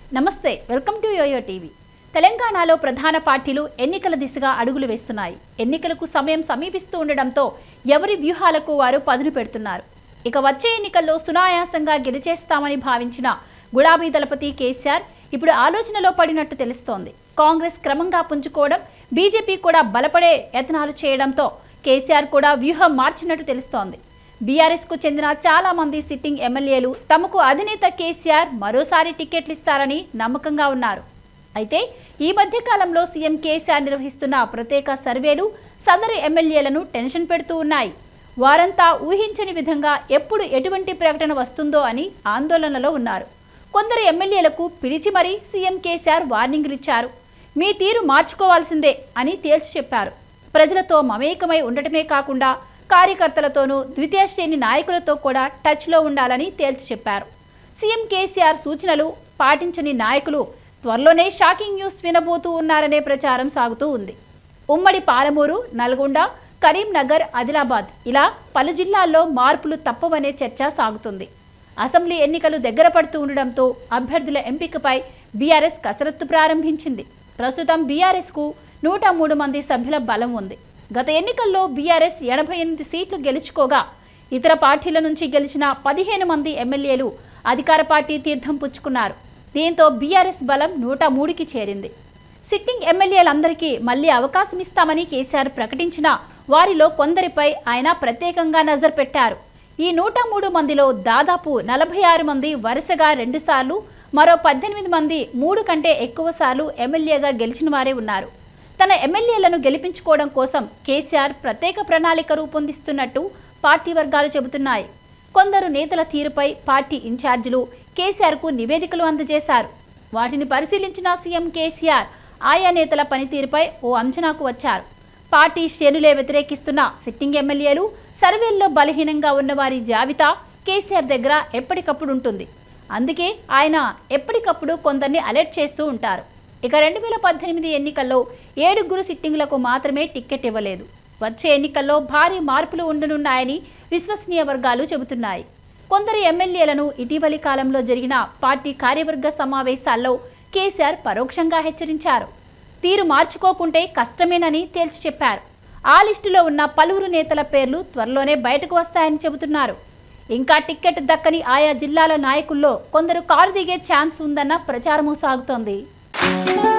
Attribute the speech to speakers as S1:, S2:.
S1: నమస్తే welcome to yo-yo TV తెలంగాణలో ప్రధాన పార్టీలు ఎన్నికల దిశగా అడుగులు వేస్తున్నాయి ఎన్నికలకు సమయం సమీపిస్తూ ఉండడంతో ఎవరి వ్యూహాలకు వారు పదును పెడుతున్నారు ఇక వచ్చే ఎన్నికల్లో సునాయాసంగా గెలిచేస్తామని భావించిన గులాబీ దళపతి కేసీఆర్ ఇప్పుడు ఆలోచనలో పడినట్టు తెలుస్తోంది కాంగ్రెస్ క్రమంగా పుంజుకోవడం బీజేపీ కూడా బలపడే యత్నాలు చేయడంతో కేసీఆర్ కూడా వ్యూహం మార్చినట్టు తెలుస్తోంది బీఆర్ఎస్ కు చెందిన చాలా మంది సిట్టింగ్ ఎమ్మెల్యేలు తమకు అధినేత కేసీఆర్ మరోసారి టికెట్లు ఇస్తారని నమ్మకంగా ఉన్నారు అయితే ఈ మధ్య కాలంలో సీఎం కేసీఆర్ నిర్వహిస్తున్న ప్రత్యేక సర్వేలు సదరు ఎమ్మెల్యేలను టెన్షన్ పెడుతూ ఉన్నాయి వారంతా ఊహించని విధంగా ఎప్పుడు ఎటువంటి ప్రకటన వస్తుందో అని ఆందోళనలో ఉన్నారు కొందరు ఎమ్మెల్యేలకు పిలిచి మరీ సీఎం కేసీఆర్ వార్నింగ్లు ఇచ్చారు మీ తీరు మార్చుకోవాల్సిందే అని తేల్చి చెప్పారు ప్రజలతో మమేకమై ఉండటమే కాకుండా కార్యకర్తలతోనూ ద్వితీయ శ్రేణి నాయకులతో కూడా టచ్లో ఉండాలని తేల్చి చెప్పారు సీఎం కేసీఆర్ సూచనలు పాటించని నాయకులు త్వరలోనే షాకింగ్ న్యూస్ వినబోతూ ఉన్నారనే ప్రచారం సాగుతూ ఉంది ఉమ్మడి పాలమూరు నల్గొండ కరీంనగర్ ఆదిలాబాద్ ఇలా పలు జిల్లాల్లో మార్పులు తప్పవనే చర్చ సాగుతుంది అసెంబ్లీ ఎన్నికలు దగ్గర పడుతూ ఉండడంతో అభ్యర్థుల ఎంపికపై బీఆర్ఎస్ కసరత్తు ప్రారంభించింది ప్రస్తుతం బీఆర్ఎస్కు నూట మూడు మంది సభ్యుల బలం ఉంది గత ఎన్నికల్లో బీఆర్ఎస్ ఎనభై ఎనిమిది సీట్లు గెలుచుకోగా ఇతర పార్టీల నుంచి గెలిచిన పదిహేను మంది ఎమ్మెల్యేలు అధికార పార్టీ తీర్థం పుచ్చుకున్నారు దీంతో బీఆర్ఎస్ బలం నూట మూడుకి చేరింది సిట్టింగ్ ఎమ్మెల్యేలందరికీ మళ్లీ అవకాశం ఇస్తామని కేసీఆర్ ప్రకటించిన వారిలో కొందరిపై ఆయన ప్రత్యేకంగా నజర్ పెట్టారు ఈ నూట మూడు మందిలో దాదాపు నలభై ఆరు మంది వరుసగా రెండుసార్లు మరో పద్దెనిమిది మంది మూడు కంటే ఎక్కువ సార్లు ఎమ్మెల్యేగా గెలిచిన వారే ఉన్నారు తన ఎమ్మెల్యేలను గెలిపించుకోవడం కోసం కేసీఆర్ ప్రత్యేక ప్రణాళిక రూపొందిస్తున్నట్టు పార్టీ వర్గాలు చెబుతున్నాయి కొందరు నేతల తీరుపై పార్టీ ఇన్ఛార్జీలు కేసీఆర్కు నివేదికలు అందజేశారు వాటిని పరిశీలించిన సీఎం కేసీఆర్ ఆయా నేతల పనితీరుపై ఓ అంచనాకు వచ్చారు పార్టీ శ్రేణులే వ్యతిరేకిస్తున్న సిట్టింగ్ ఎమ్మెల్యేలు సర్వేల్లో బలహీనంగా ఉన్న వారి జాబితా కేసీఆర్ దగ్గర ఎప్పటికప్పుడు ఉంటుంది అందుకే ఆయన ఎప్పటికప్పుడు కొందరిని అలర్ట్ చేస్తూ ఉంటారు ఇక రెండు వేల పద్దెనిమిది ఎన్నికల్లో ఏడుగురు సిట్టింగ్లకు మాత్రమే టిక్కెట్ ఇవ్వలేదు వచ్చే ఎన్నికల్లో భారీ మార్పులు ఉండనున్నాయని విశ్వసనీయ వర్గాలు చెబుతున్నాయి కొందరు ఎమ్మెల్యేలను ఇటీవలి కాలంలో జరిగిన పార్టీ కార్యవర్గ సమావేశాల్లో కేసీఆర్ పరోక్షంగా హెచ్చరించారు తీరు మార్చుకోకుంటే కష్టమేనని తేల్చి చెప్పారు ఆ లిస్టులో ఉన్న పలువురు నేతల పేర్లు త్వరలోనే బయటకు వస్తాయని చెబుతున్నారు ఇంకా టిక్కెట్ దక్కని ఆయా జిల్లాల నాయకుల్లో కొందరు కారు దిగే ఛాన్స్ ఉందన్న ప్రచారము సాగుతోంది